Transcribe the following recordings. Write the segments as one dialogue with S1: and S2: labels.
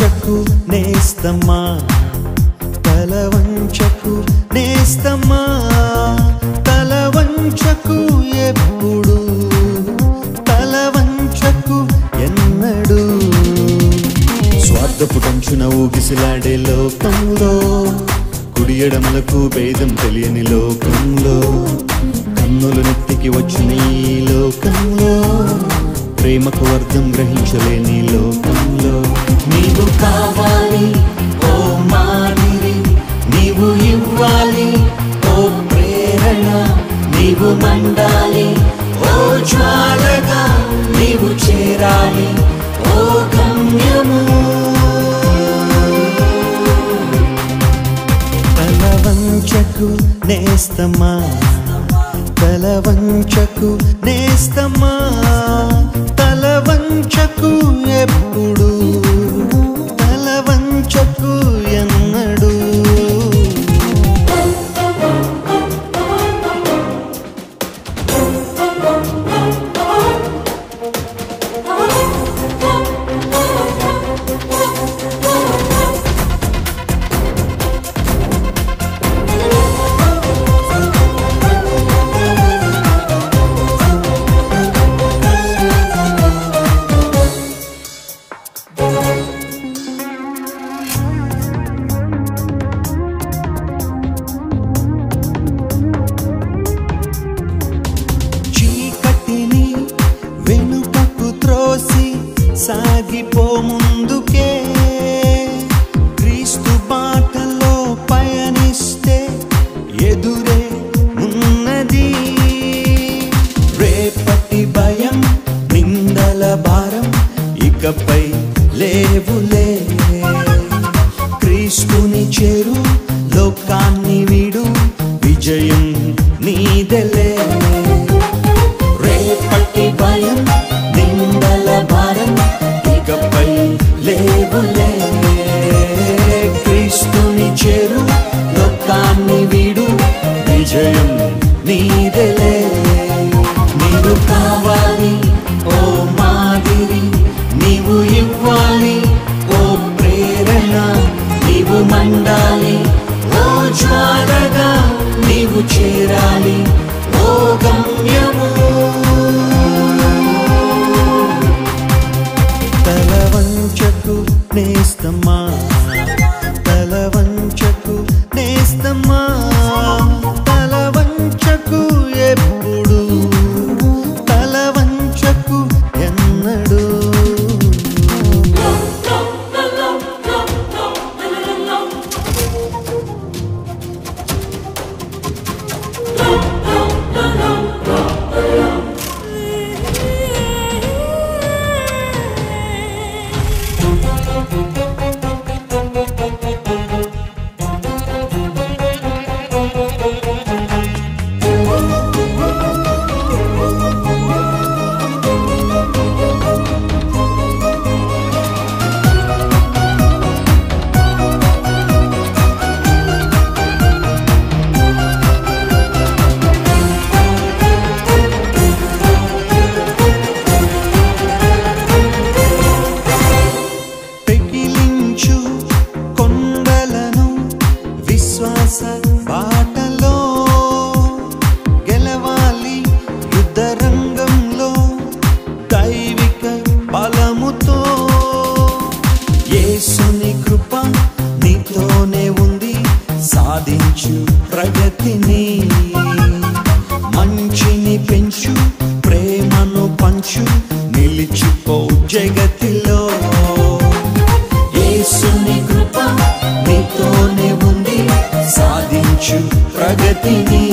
S1: వంచకు నేస్తమ్మా తల వంచకు నేస్తమ్మా తల వంచకు ఎప్పుడు తల వంచకు ఎన్నడు స్వార్థపు కంచున ఊగిసిలాడే లోకంలో కుడి ఎడమలకు భేదం తెలియని లోకంలో కన్నులు నెత్తికి వచ్చిన ఈ లోకంలో ప్రేమకు అర్థం గ్రహించలేని లోకంలో నీవు కావాలి ఓ మాదిరి నీవు ఇవ్వాలి ఓ ప్రేరణ నీవు మండాలి ఓ జ్వాలగా నీవు చేరాలి ఓ గమ్యము తల వంచకు నేస్తమా తల వంచకు నేస్తమా తల వంచకు ఎప్పుడు తల వంచకు ఎన్నడు చీకటిని వెనుకకు త్రోసి సాగిపో ముందుకే క్రీస్తు బాటలో పయనిస్తే ఎదురే ఉన్నది రేపటి భయం నిందల భారం ఇకపై లేవులే క్రీస్తుని చేరు లోకాన్ని వీడు విజయం నీదెలే రేపటి భయం నిందల భారం ఇకపై లేవులే క్రీస్తుని చేరు లోకాన్ని వీడు విజయం నీదెలే నీవు కావాలి ఓ మాదిరి నీవు ఇవ్వాలి ఓ ప్రేరణ నీవు మండాలి ఓ జ్వాలగా నీవు చేరాలి ఓ గమ్యము తల వంచకు నేస్తమ్మా తల వంచకు నేస్తమ్మా తల వంచకు ఎప్పుడు తల వంచకు ఎన్నడు పెకిలించు కొండలను విశ్వాస బాటలో గెలవాలి యుద్ధ రంగంలో దైవిక బలముతో యేసుని కృప నీతోనే ఉంది సాధించు ప్రగతిని మంచిని పెంచు ప్రేమను పంచు నిలిచిపో జగతిలో యేసుని కృప నీతోనే ఉంది సాధించు ప్రగతిని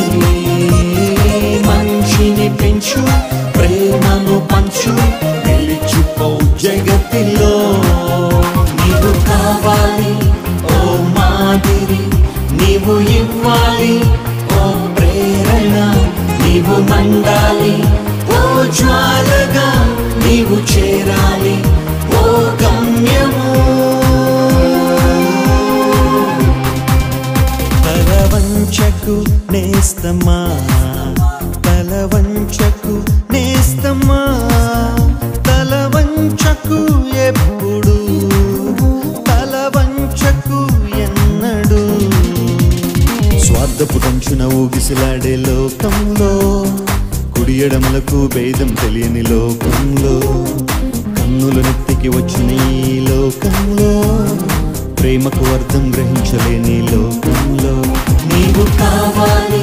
S1: మంచిని పెంచు ప్రేమను పంచు నిలిచిపో జగతిలో నీవు కావాలి ఓ మాదిరి నీవు ఇవ్వాలి ఓ ప్రేరణ నీవు మండాలి ఓ జ్వాలగా నీవు చేరాలి ఓ గమ్యము తల వంచకు నేస్తమా తల వంచకు నేస్తమా తల వంచకు ఎప్పుడు చంచున ఊగిసిలాడే లోకంలో కుడి ఎడమలకు భేదం తెలియని లోకంలో కన్నుల నెత్తికి వచ్చిన ఈ లోకంలో ప్రేమకు అర్థం గ్రహించలేని లోకంలో నీవు కావాలి